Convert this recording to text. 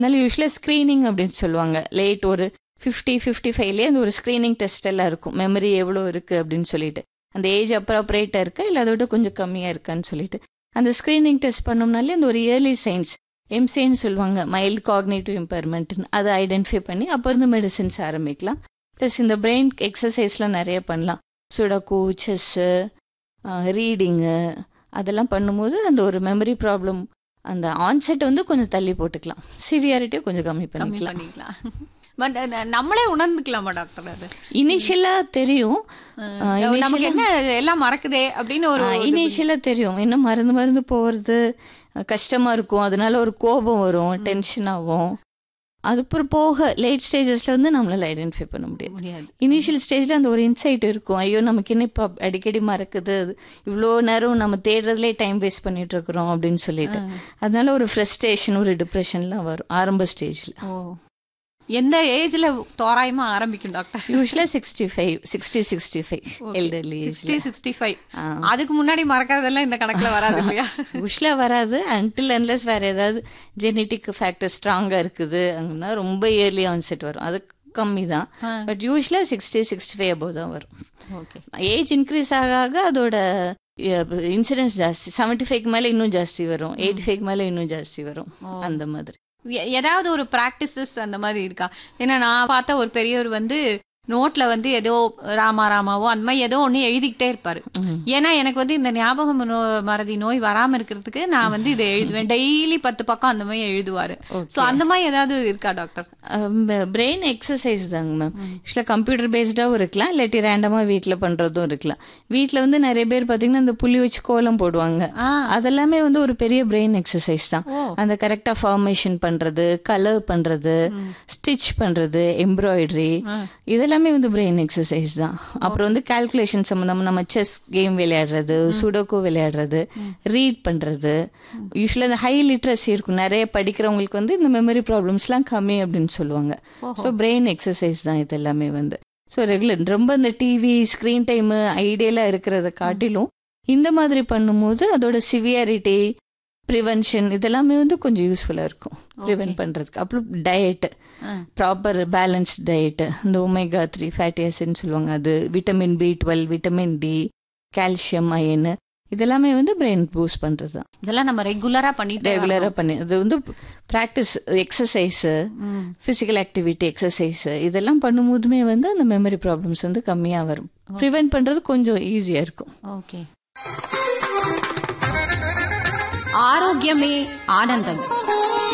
அதனால யூஸ்வலாக ஸ்க்ரீனிங் அப்படின்னு சொல்லுவாங்க லேட் ஒரு ஃபிஃப்டி ஃபிஃப்டி ஃபைவ்லேயே அந்த ஒரு ஸ்க்ரீனிங் டெஸ்ட் எல்லாம் இருக்கும் மெமரி எவ்வளோ இருக்குது அப்படின்னு சொல்லிட்டு அந்த ஏஜ் அப்ராப்ரேட்டாக இருக்கா இல்லை அதை விட கொஞ்சம் கம்மியாக இருக்கான்னு சொல்லிட்டு அந்த ஸ்க்ரீனிங் டெஸ்ட் பண்ணோம்னாலே அந்த ஒரு இயர்லி சயின்ஸ் எம்சின்னு சொல்லுவாங்க மைல்டு காக்னேட்டிவ் இம்பேர்மெண்ட்னு அதை ஐடென்டிஃபை பண்ணி அப்போ இருந்து மெடிசின்ஸ் ஆரம்பிக்கலாம் ப்ளஸ் இந்த பிரெயின் எக்ஸசைஸ்லாம் நிறைய பண்ணலாம் சுடக்கு செஸ்ஸு ரீடிங்கு அதெல்லாம் பண்ணும்போது அந்த ஒரு மெமரி ப்ராப்ளம் அந்த ஆன்செட் வந்து கொஞ்சம் தள்ளி போட்டுக்கலாம் சிவியாரிட்டியை கொஞ்சம் கம்மி கம்மி பண்ணிக்கலாம் பண்ணிக்கலாம் பட் நம்மளே உணர்ந்துக்கலாமா டாக்டர் அது இனிஷியலாக தெரியும் அஹ் நமக்கு என்ன எல்லாம் மறக்குதே அப்படின்னு ஒரு இனிஷியலாக தெரியும் இன்னும் மருந்து மருந்து போகிறது கஷ்டமாக இருக்கும் அதனால ஒரு கோபம் வரும் டென்ஷன் ஆகும் அதுக்கப்புறம் போக லேட் ஸ்டேஜஸில் வந்து நம்மளால ஐடென்டிஃபை பண்ண முடியாது முடியாது இனிஷியல் ஸ்டேஜில் அந்த ஒரு இன்சைட் இருக்கும் ஐயோ நமக்கு என்ன இப்போ அடிக்கடி மறக்குது இவ்வளோ நேரம் நம்ம தேடுறதுலே டைம் வேஸ்ட் பண்ணிட்டு இருக்கிறோம் அப்படின்னு சொல்லிட்டு அதனால ஒரு ஃப்ரஸ்ட்ரேஷன் ஒரு டிப்ரெஷன்லாம் வரும் ஆரம்ப ஸ்டேஜில் ஓ எந்த ஏஜ்ல தோராயமா ஆரம்பிக்கும் டாக்டர் யூஸ்வலாக sixty five sixty sixty five elderly sixty sixty five அதுக்கு முன்னாடி மறக்கறதெல்லாம் இந்த கணக்குல வராது இல்லையா யூஸ்வலாக வராது அன்டில் அன்லெஸ் வேறு ஏதாவது ஜெனட்டிக் ஃபேக்டர் ஸ்ட்ராங்காக இருக்குது அங்கன்னா ரொம்ப இயர்லி ஆன்செட் வரும் அது கம்மி தான் பட் யூஸ்வலாக சிக்ஸ்டி சிக்ஸ்டி ஃபைவ் அபோவ் தான் வரும் ஓகே ஏஜ் இன்க்ரீஸ் ஆக ஆக அதோட இன்சிடென்ஸ் ஜாஸ்தி செவன்ட்டி ஃபைவ்க்கு மேலே இன்னும் ஜாஸ்தி வரும் எயிட்டி ஃபைவ்க்கு மேலே இன்னும் ஜாஸ்தி வரும் அந்த மாதிரி ஏதாவது ஒரு ப்ராக்டிசஸ் அந்த மாதிரி இருக்கா ஏன்னா நான் பார்த்த ஒரு பெரியவர் வந்து நோட்ல வந்து ஏதோ ராமா ராமாவோ அந்த மாதிரி ஏதோ ஒன்று எழுதிக்கிட்டே இருப்பாரு ஏன்னா எனக்கு வந்து இந்த ஞாபகம் நோ- மறதி நோய் வராம இருக்கிறதுக்கு நான் வந்து இதை எழுதுவேன் டெய்லி பத்து பக்கம் அந்த மாதிரி எழுதுவாரு ஸோ அந்த மாதிரி ஏதாவது இருக்கா டாக்டர் பிரெயின் எக்ஸசைஸ் தாங்க மேம் ஆக்சுவலாக கம்ப்யூட்டர் பேஸ்டாகவும் இருக்கலாம் இல்லாட்டி ரேண்டமாக வீட்டில் பண்ணுறதும் இருக்கலாம் வீட்டில் வந்து நிறைய பேர் பார்த்தீங்கன்னா இந்த புள்ளி வச்சு கோலம் போடுவாங்க ஆ. அதெல்லாமே வந்து ஒரு பெரிய பிரெயின் எக்ஸசைஸ் தான் ஓ. அந்த கரெக்டாக ஃபார்மேஷன் பண்ணுறது கலர் பண்ணுறது ஸ்டிச் பண்ணுறது எம்ப்ராய்டரி இதெல்லாமே வந்து பிரெயின் எக்ஸசைஸ் தான் அப்புறம் வந்து கால்குலேஷன் சம்மந்தமாக நம்ம செஸ் கேம் விளையாடுறது சுடோக்கோ விளையாடுறது ரீட் பண்ணுறது யூஸ்வலாக இந்த ஹை லிட்ரஸி இருக்கும் நிறைய படிக்கிறவங்களுக்கு வந்து இந்த மெமரி ப்ராப்ளம்ஸ்லாம் கம்மி அப்படின்னு சொல்லுவாங்க ஸோ பிரெயின் எக்ஸசைஸ் தான் இது எல்லாமே வந்து ஸோ ரெகுலர் ரொம்ப இந்த டிவி ஸ்க்ரீன் டைமு ஐடியலாக இருக்கிறத காட்டிலும் இந்த மாதிரி பண்ணும்போது அதோட சிவியாரிட்டி ப்ரிவென்ஷன் இதெல்லாமே வந்து கொஞ்சம் யூஸ்ஃபுல்லாக இருக்கும் ப்ரிவென்ட் பண்ணுறதுக்கு அப்புறம் டயட்டு ப்ராப்பர் பேலன்ஸ்ட் டயட்டு இந்த ஒமேகா த்ரீ ஃபேட்டி ஆசிட்னு சொல்லுவாங்க அது vitamin B twelve vitamin D calcium iron இதெல்லாமே வந்து பிரெயின் பூஸ்ட் பண்ணுறது தான் இதெல்லாம் நம்ம ரெகுலரா பண்ணிட்டு ரெகுலராக பண்ணி அது வந்து practice exercise physical activity exercise இதெல்லாம் பண்ணும்போதுமே வந்து அந்த மெமரி ப்ராப்ளம்ஸ் வந்து கம்மியாக வரும் ப்ரிவென்ட் பண்ணுறது கொஞ்சம் ஈஸியாக இருக்கும் ஓகே ஆரோக்கியமே ஆனந்தம்